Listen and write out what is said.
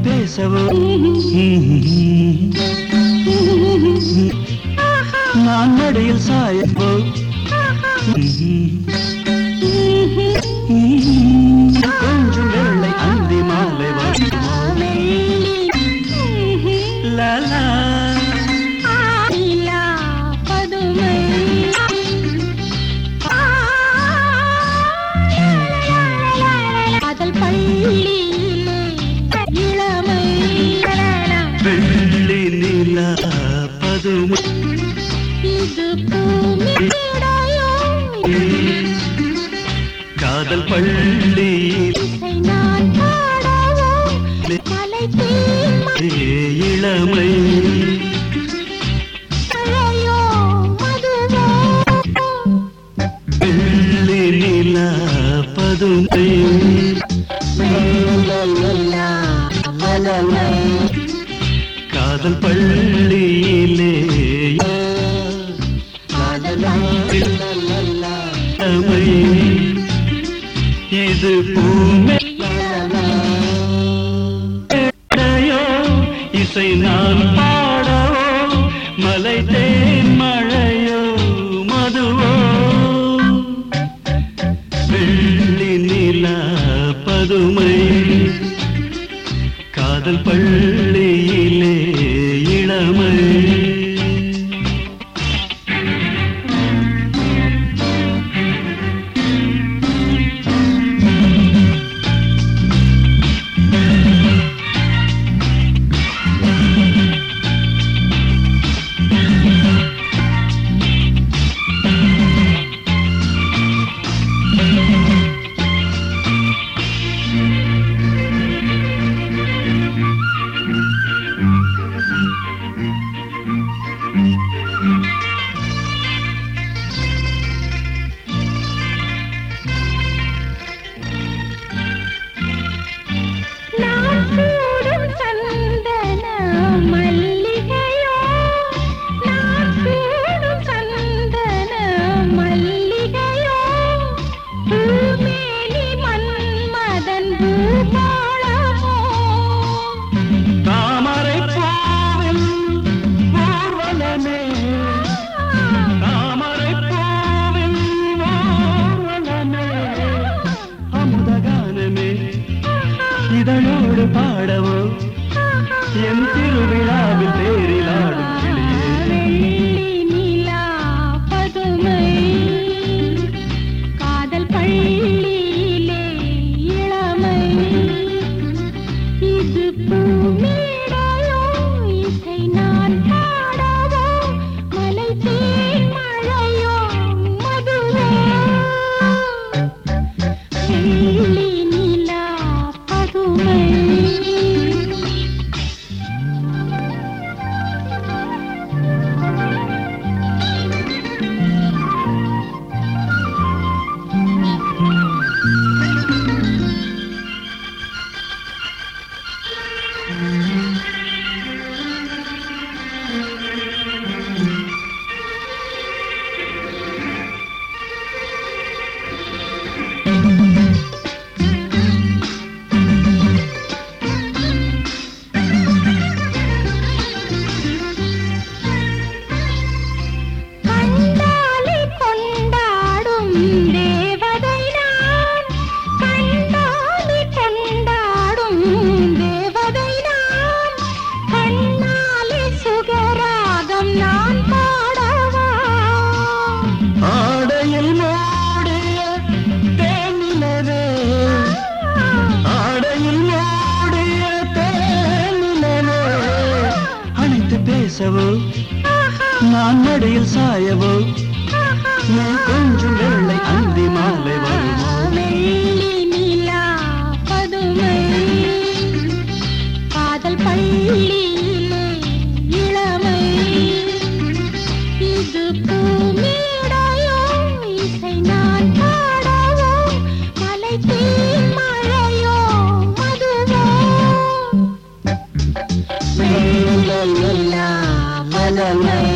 பேசவோ நான் மடியில் சாயவோ கொஞ்சம் வெள்ளை அந்தி மாலை வருமோ லலா காதல் பள்ளியிலே இளமை வெள்ளி நிலா பதுமை இது பூமியிடையோ காதல் பள்ளியில் இசை நான் பாடவோ மலை தீர்மழையோ இளமை மதுவோ வெள்ளி நிலா பதுமை வெள்ளலா மலமை காதல் பள்ளியிலே இளமை இது பூமையோ இசை நான் பாடவோ மலை தேன் மழையோ மதுவோ வெள்ளி நிலா பதுமை காதல் பள்ளியிலே இளமை நான் சூடும் சந்தன மல்லிகையோ நான் சூடும் சந்தன மல்லிகையோ பூமேனி மன்மதன் பூபாளமோ தாமரை பூவில் ஊர்வலமே தாமரை பூவில் ஊர்வலமே அமுதகானமே இதழோடு பாடவோ என் திருவிழாவில் தேரிலாடும் கிளியே வெள்ளி நிலா பதுமை காதல் பள்ளியிலே இளமை இது பூமியிடையோ இசை நான் பாடவோ மலை தேன் மழையோ மதுவோ வெள்ளி நிலா பதுமை கண்டாலே கொண்டாடும் தேவதை நான் கண்டாலே கொண்டாடும் தேவதை நான் கண்ணாலே சுகராகம் நான் பாடவா ஆடையில் மூடிய தேனிலவே ஆடையில் மூடிய தேனிலவே அழைத்து பேசவோ நான் மடியில் சாயவோ நீ கொஞ்சம் வெள்ளை அந்தி மாலை வருமோ வெள்ளி நிலா பதுமை காதல் பள்ளியிலே இளமை இது பூமியிடையோ இசை நான் பாடவோ மலை தேன் மழையோ மதுவோ வெள்ளி நிலா பதுமை